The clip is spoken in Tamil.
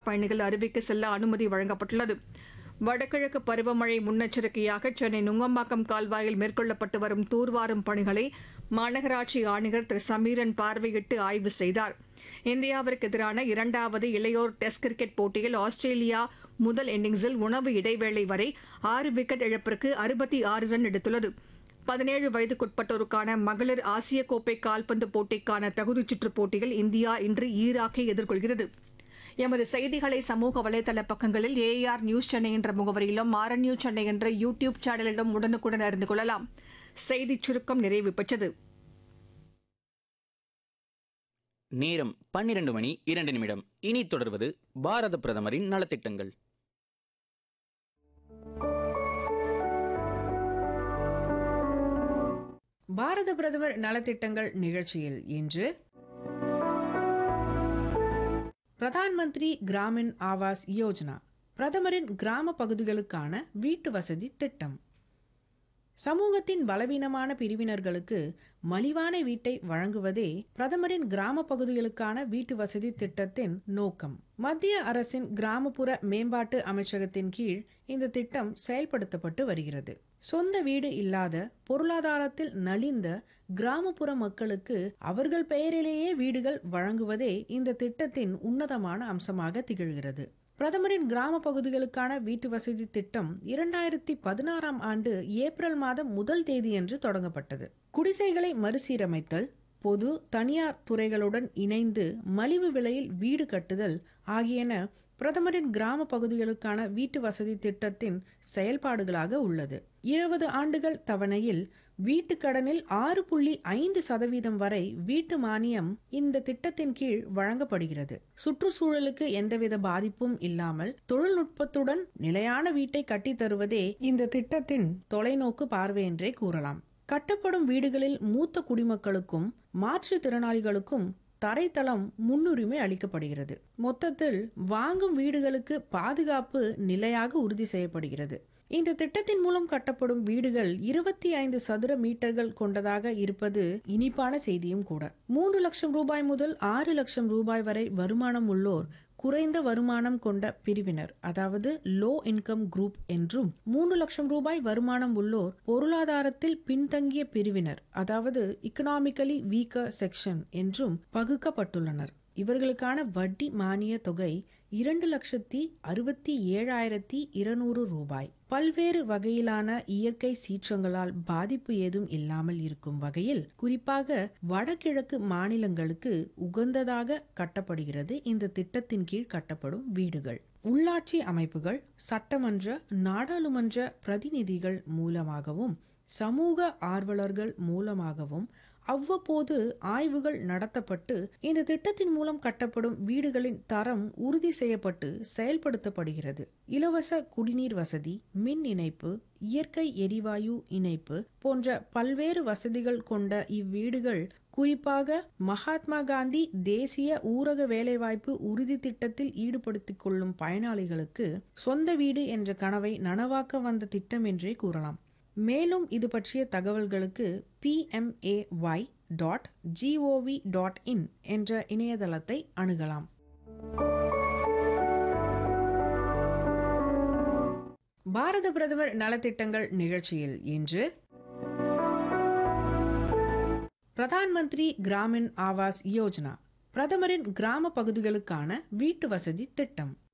பயணிகள் அருவிக்கு செல்ல அனுமதி வழங்கப்பட்டுள்ளது வடகிழக்கு பருவமழை முன்னெச்சரிக்கையாக சென்னை நுங்கம்பாக்கம் கால்வாயில் மேற்கொள்ளப்பட்டு வரும் தூர்வாரும் பணிகளை மாநகராட்சி ஆணையர் திரு சமீரன் பார்வையிட்டு ஆய்வு செய்தார் இந்தியாவிற்கு எதிரான இரண்டாவது இளையோர் டெஸ்ட் கிரிக்கெட் போட்டியில் ஆஸ்திரேலியா முதல் இன்னிங்ஸில் உணவு இடைவேளை வரை ஆறு விக்கெட் இழப்பிற்கு அறுபத்தி ஆறு ரன் எடுத்துள்ளது பதினேழு வயதுக்குட்பட்டோருக்கான மகளிர் ஆசிய கோப்பை கால்பந்து போட்டிக்கான தகுதிச் சுற்றுப் போட்டியில் இந்தியா இன்று ஈராக்கை எதிர்கொள்கிறது எமது செய்திகளை சமூக வலைதள பக்கங்களில் ஏஆர் நியூஸ் சென்னை என்ற முகவரியிலும் ஆர் நியூஸ் சென்னை என்ற யூ டியூப் சேனலிலும் உடனுக்குடன் அறிந்து கொள்ளலாம் செய்திச் சுருக்கம் நிறைவு பெற்றது நேரம் பன்னிரண்டு மணி இரண்டு நிமிடம் இனி தொடர்வது பாரத பிரதமரின் நலத்திட்டங்கள் பாரத பிரதமர் நலத்திட்டங்கள் நிகழ்ச்சியில் இன்று பிரதான் மந்திரி கிராமின் ஆவாஸ் யோஜனா பிரதமரின் கிராம பகுதிகளுக்கான வீட்டு வசதி திட்டம் சமூகத்தின் பலவீனமான பிரிவினர்களுக்கு மலிவான வீட்டை வழங்குவதே பிரதமரின் கிராம பகுதிகளுக்கான வீட்டு வசதி திட்டத்தின் நோக்கம் மத்திய அரசின் கிராமப்புற மேம்பாட்டு அமைச்சகத்தின் கீழ் இந்த திட்டம் செயல்படுத்தப்பட்டு வருகிறது சொந்த வீடு இல்லாத பொருளாதாரத்தில் நலிந்த கிராமப்புற மக்களுக்கு அவர்கள் பெயரிலேயே வீடுகள் வழங்குவதே இந்த திட்டத்தின் உன்னதமான அம்சமாக திகழ்கிறது பிரதமரின் கிராம பகுதிகளுக்கான வீட்டு வசதி திட்டம் இரண்டாயிரத்தி பதினாறாம் ஆண்டு ஏப்ரல் மாதம் முதல் தேதியன்று தொடங்கப்பட்டது குடிசைகளை மறுசீரமைத்தல் பொது தனியார் துறைகளுடன் இணைந்து மலிவு விலையில் வீடு கட்டுதல் ஆகியன பிரதமரின் கிராம பகுதிகளுக்கான வீட்டு வசதி திட்டத்தின் செயல்பாடுகளாக உள்ளது இருபது ஆண்டுகள் தவணையில் வீட்டுக் கடனில் ஆறு புள்ளி ஐந்து சதவீதம் வரை வீட்டு மானியம் இந்த திட்டத்தின் கீழ் வழங்கப்படுகிறது சுற்றுச்சூழலுக்கு எந்தவித பாதிப்பும் இல்லாமல் தொழில்நுட்பத்துடன் நிலையான வீட்டை கட்டித் தருவதே இந்த திட்டத்தின் தொலைநோக்கு பார்வை என்றே கூறலாம் கட்டப்படும் வீடுகளில் மூத்த குடிமக்களுக்கும் மாற்றுத்திறனாளிகளுக்கும் தரைத்தளம் முன்னுரிமை அளிக்கப்படுகிறது மொத்தத்தில் வாங்கும் வீடுகளுக்கு பாதுகாப்பு நிலையாக உறுதி செய்யப்படுகிறது இந்த திட்டத்தின் மூலம் கட்டப்படும் வீடுகள் இருபத்தி ஐந்து சதுர மீட்டர்கள் கொண்டதாக இருப்பது இனிப்பான செய்தியும் கூட மூன்று லட்சம் ரூபாய் முதல் ஆறு லட்சம் ரூபாய் வரை வருமானம் உள்ளோர் குறைந்த வருமானம் கொண்ட பிரிவினர் அதாவது லோ இன்கம் குரூப் என்றும் மூன்று லட்சம் ரூபாய் வருமானம் உள்ளோர் பொருளாதாரத்தில் பின்தங்கிய பிரிவினர் அதாவது இக்கனாமிக்கலி வீக்கர் செக்ஷன் என்றும் பகுக்கப்பட்டுள்ளனர் இவர்களுக்கான வட்டி மானிய தொகை இரண்டு லட்சத்தி அறுபத்தி ஏழாயிரத்தி இருநூறு ரூபாய் பல்வேறு வகையிலான இயற்கை சீற்றங்களால் பாதிப்பு ஏதும் இல்லாமல் இருக்கும் வகையில் குறிப்பாக வடகிழக்கு மாநிலங்களுக்கு உகந்ததாக கட்டப்படுகிறது இந்த திட்டத்தின் கீழ் கட்டப்படும் வீடுகள் உள்ளாட்சி அமைப்புகள் சட்டமன்ற நாடாளுமன்ற பிரதிநிதிகள் மூலமாகவும் சமூக ஆர்வலர்கள் மூலமாகவும் அவ்வப்போது ஆய்வுகள் நடத்தப்பட்டு இந்த திட்டத்தின் மூலம் கட்டப்படும் வீடுகளின் தரம் உறுதி செய்யப்பட்டு செயல்படுத்தப்படுகிறது இலவச குடிநீர் வசதி மின் இணைப்பு இயற்கை எரிவாயு இணைப்பு போன்ற பல்வேறு வசதிகள் கொண்ட இவ்வீடுகள் குறிப்பாக மகாத்மா காந்தி தேசிய ஊரக வேலைவாய்ப்பு உறுதி திட்டத்தில் ஈடுபடுத்திக் கொள்ளும் பயனாளிகளுக்கு சொந்த வீடு என்ற கனவை நனவாக்க வந்த திட்டம் என்றே கூறலாம் மேலும் இது பற்றிய தகவல்களுக்கு PMAY dot GOV dot in என்ற இணையதளத்தை அணுகலாம் பாரத பிரதமர் நலத்திட்டங்கள் நிகழ்ச்சியில் இன்று பிரதான் மந்திரி கிராமின் ஆவாஸ் யோஜனா பிரதமரின் கிராம பகுதிகளுக்கான வீட்டு வசதி திட்டம்